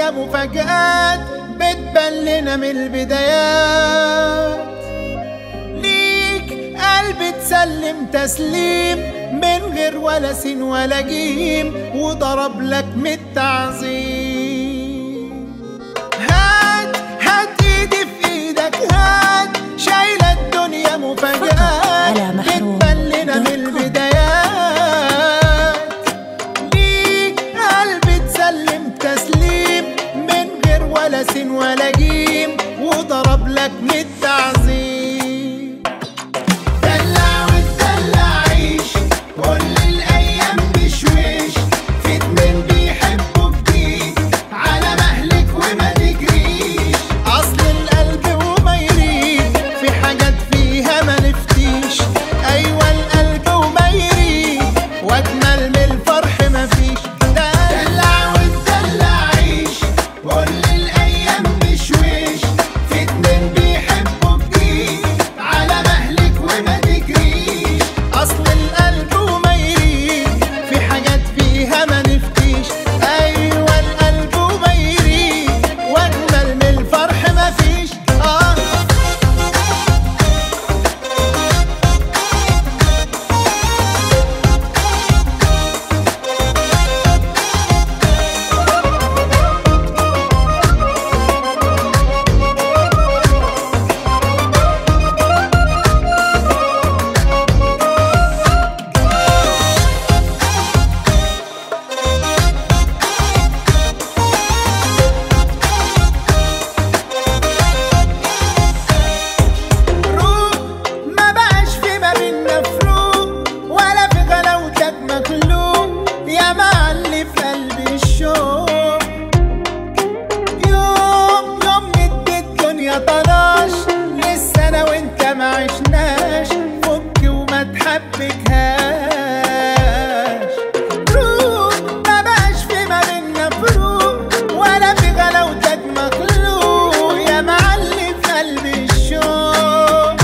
الدنيا مفاجآت بتبان لنا من البدايات ليك قلب تسلم تسليم من غير ولا سين ولا جيم وضرب لك من التعظيم هات هات ايدي في ايدك هات شايله الدنيا مفاجآت على محروم بتبان لنا من دوت كوم. البدايات ليك قلب تسلم تسليم من غير ولا سين ولا جيم وضرب لك من التعظيم دلع وتدلع عيش كل الايام بشويش في اتنين بيحبوا جديد على مهلك وما تجريش اصل القلب وما يريد في حاجات فيها ما نفتيش ايوه القلب وما يريد واجمل من الفرح مفيش دلع وتدلع عيش كل الايام بشويش في اتنين بيحبوا جديد على مهلك وما تجريش اصل القلب وما يريد في حاجات فيها ما نفتيش ايوه القلب وما يريد واجمل من الفرح مفيش اه روح ما بقاش في ما بينا فروق ولا في غلاوتك مخلوق يا معلي في قلبي الشوق يوم يوم ندي الدنيا طناش لسه انا وانت ما عشناش فك وما تحبكهاش روح ما بقاش في ما بينا فروق ولا في غلاوتك مخلوق يا معلي في قلبي الشوق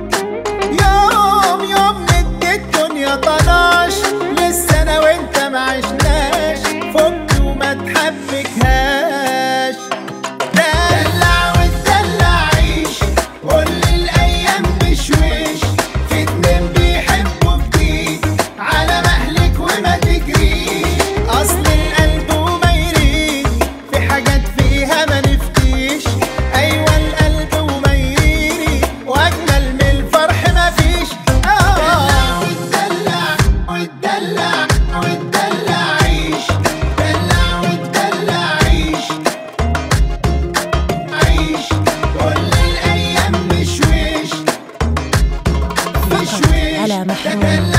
يوم يوم ندي الدنيا طناش لسه انا وانت ما عشناش فك وما تحبكهاش دلع وتدلع عيش كل الايام بشويش في اتنين بيحبوا جديد على مهلك وما تجريش اصل القلب وما يريد في حاجات فيها ما نفتيش ايوه القلب وما يريد واجمل من الفرح مفيش اه وتدلع وتدلع وتدلع عيش دلع وتدلع عيش عيش كل الايام مشويش مشويش على محروم تدلع